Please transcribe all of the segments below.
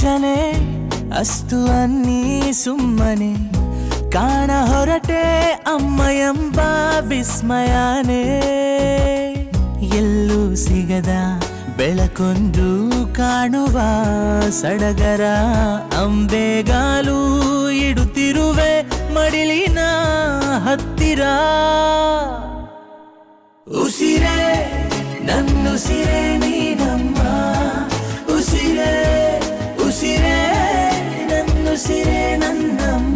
ಸೂಚನೆ ಅಸ್ತು ಅನ್ನಿ ಸುಮ್ಮನೆ ಕಾಣ ಹೊರಟೆ ಅಮ್ಮ ಎಂಬ ವಿಸ್ಮಯನೇ ಎಲ್ಲೂ ಸಿಗದ ಬೆಳಕೊಂದು ಕಾಣುವ ಸಡಗರ ಅಂಬೆಗಾಲು ಇಡುತ್ತಿರುವೆ ಮಡಿಲಿನ ಹತ್ತಿರ ಉಸಿರೇ ನನ್ನುಸಿರೇ ನೀನಮ್ಮ ಉಸಿರೇ ಉಸಿರೇ ನನ್ನುಸಿರೇ ನನ್ನಮ್ಮ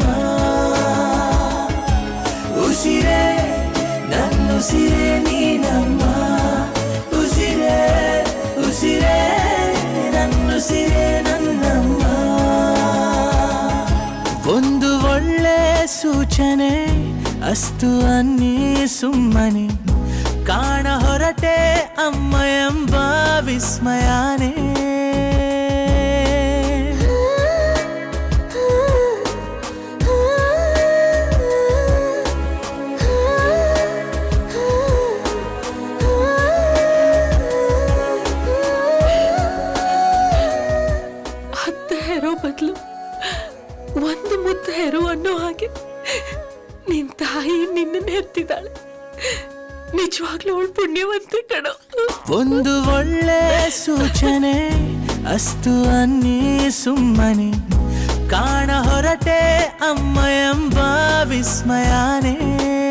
ಉಸಿರೇ ನನ್ನುಸಿರೇ ನೀನಮ್ಮ ಉಸಿರೇ ಉಸಿರೇ ನನ್ನುಸಿರೇ ನನ್ನಮ್ಮ ಒಂದು ಒಳ್ಳೆ ಸೂಚನೆ ಅಸ್ತು ಅನ್ನಿ ಸುಮ್ಮನೆ ಕಾಣ ಹೊರಟೆ ಅಮ್ಮ ಎಂಬ ವಿಸ್ಮಯನೇ ಹತ್ತು ಹೆರೋ ಬದಲು ಒಂದು ಮುದ್ದು ಹೆರೋ ಅನ್ನೋ ಹಾಗೆ ನಿನ್ ತಾಯಿ ನಿನ್ನನ್ನು ಹೆತ್ತಿದ್ದಾಳೆ ನಿಜವಾಗ್ಲೂ ಅವಳು ಪುಣ್ಯವಂತೆ ಕಣೋ ಒಂದು ಒಳ್ಳೆ ಸೂಚನೆ ಅಸ್ತು ಅನ್ನಿ ಸುಮ್ಮನೆ ಕಾಣ ಹೊರಟೆ ಅಮ್ಮ ಎಂಬ ವಿಸ್ಮಯನೇ